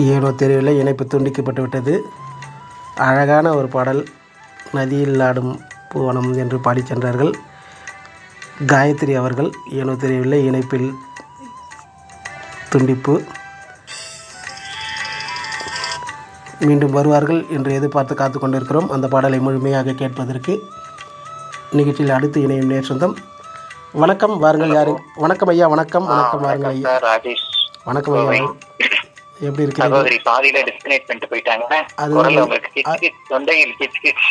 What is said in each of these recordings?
ஏனோ தெரியவில்லை இணைப்பு துண்டிக்கப்பட்டு விட்டது அழகான ஒரு பாடல் நதியில் ஆடும் பூவனம் என்று பாடிச் சென்றார்கள் காயத்ரி அவர்கள் ஏனோ தெரியவில்லை இணைப்பில் துண்டிப்பு மீண்டும் வருவார்கள் என்று எதிர்பார்த்து காத்து கொண்டிருக்கிறோம் அந்த பாடலை முழுமையாக கேட்பதற்கு நிகழ்ச்சியில் அடுத்து இணையும் நேர் சொந்தம் வணக்கம் வாருங்கள் யாரு வணக்கம் ஐயா வணக்கம் வணக்கம் வாருங்கள் ஐயா சார் ராஜேஷ் வணக்கம் ஐயா எப்படி இருக்கிறீங்க சகோதரி பாதியில டிஸ்கனெக்ட் பண்ணிட்டு போயிட்டாங்க அது குரல் வந்து- உங்களுக்கு கிச் கிச் தொண்டையில் கிச் கிச்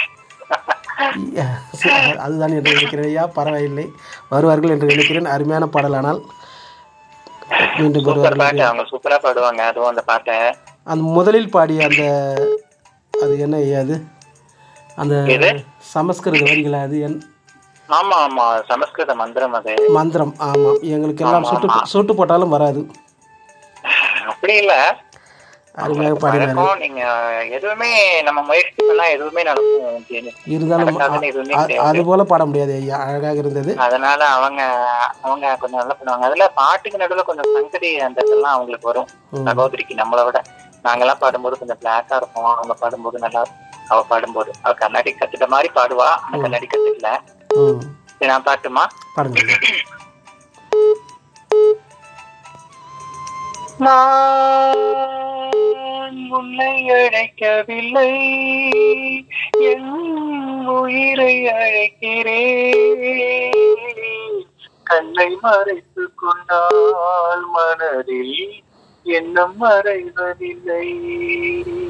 அதுதான் என்று நினைக்கிறேன் ஐயா பரவாயில்லை வருவார்கள் என்று நினைக்கிறேன் அருமையான பாடலானால் மீண்டும் சூப்பர் வருவார்கள் பாட்டு அவங்க சூப்பரா பாடுவாங்க அதுவும் அந்த பாட்டை அந்த முதலில் பாடிய அந்த அது என்ன ஐயா அது அந்த எது? சமஸ்கிருத வரிகளா அது என் ஆமா ஆமா சமஸ்கிருத மந்திரம் அது மந்திரம் ஆமாம் எங்களுக்கு எல்லாம் சுட்டு சுட்டு போட்டாலும் வராது அப்படி இல்ல அருமையாக பாடினார் வழக்கம் நீங்க எதுவுமே நம்ம முயற்சி பண்ணா எதுவுமே நடக்கும் இருந்தாலும் நடக்காதுன்னு எதுவுமே அ- அது போல பாட முடியாது ஐயா அழகாக இருந்தது அதனால அவங்க அவங்க கொஞ்சம் நல்லா பண்ணுவாங்க அதுல பாட்டுக்கு நடுவுல கொஞ்சம் சங்கதி அந்த இதெல்லாம் அவங்களுக்கு வரும் ம். சகோதரிக்கு நம்மளை விட நாங்கெல்லாம் பாடும்போது கொஞ்சம் பிளாக்கா இருக்கும் அவங்க பாடும்போது நல்லா அவ பாடும்போது அவ கண்ணாடி கத்துட்ட மாதிரி பாடுவா ஆனா கண்ணாடி கத்துக்கல ம் சரி, நான் பாட்டுமா பாடுங்க ஐயா. நான் உன்னை அழைக்கவில்லை என் உயிரை அழைக்கிறேன் கண்ணை மறைத்து கொண்டால் மனதில் எண்ணம் மறைவதில்லை